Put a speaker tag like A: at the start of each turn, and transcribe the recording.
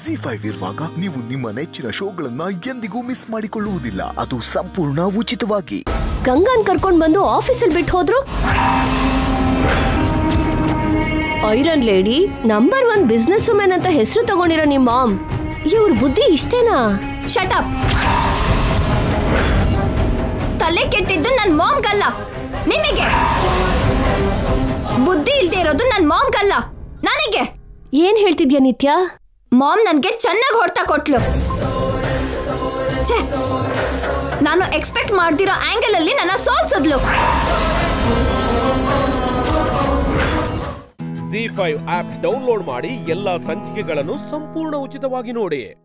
A: G five ಇರುವಾಗ ನೀವು ನಿಮ್ಮ ನೆಚ್ಚಿನ ಶೋಗಳನ್ನ ಎಂದಿಗೂ ಮಿಸ್ ಮಾಡಿಕೊಳ್ಳುವುದಿಲ್ಲ ಅದು ಸಂಪೂರ್ಣ ಉಚಿತವಾಗಿ
B: ಗಂಗಾನ್ ಕರ್ಕೊಂಡ್ ಬಂದು ಆಫೀಸಲ್ಲಿ ಬಿಟ್ಟು ಹೋದ್ರು iron lady number one business women ಅಂತ ಹೆಸರು ತಗೊಂಡಿರೋ ನಿಮ್ ಮಾಮ್ ಇವ್ರ ಬುದ್ಧಿ ಇಷ್ಟೇನಾ
C: ಶಟಪ್ ತಲೆ ಕೆಟ್ಟಿದ್ದು ನನ್ ಮಾಮ್ಗಲ್ಲ ನಿಮಗೆ ಬುದ್ಧಿ ಇಲ್ದೇ ಇರೋದು ನನ್ ಮಾಮ್ಗಲ್ಲ ನನಗೆ
B: ಏನ್ ಹೇಳ್ತಿದ್ಯಾ ನಿತ್ಯ
C: ಮಾಮ್ ನನ್ಗೆ ಚೆನ್ನಾಗಿ ಹೊಡ್ತಾ ಕೊಟ್ಲು ಛೆ, ನಾನು ಎಕ್ಸ್ಪೆಕ್ಟ್ ಮಾಡ್ದಿರೋ ಆಂಗಲ್ ಅಲ್ಲಿ ನನ್ನ ಸೋಲ್ಸದ್ಲು
D: ಜಿ ಫೈವ್ ಆಪ್ ಡೌನ್ಲೋಡ್ ಮಾಡಿ ಎಲ್ಲಾ ಸಂಚಿಕೆಗಳನ್ನು ಸಂಪೂರ್ಣ ಉಚಿತವಾಗಿ ನೋಡಿ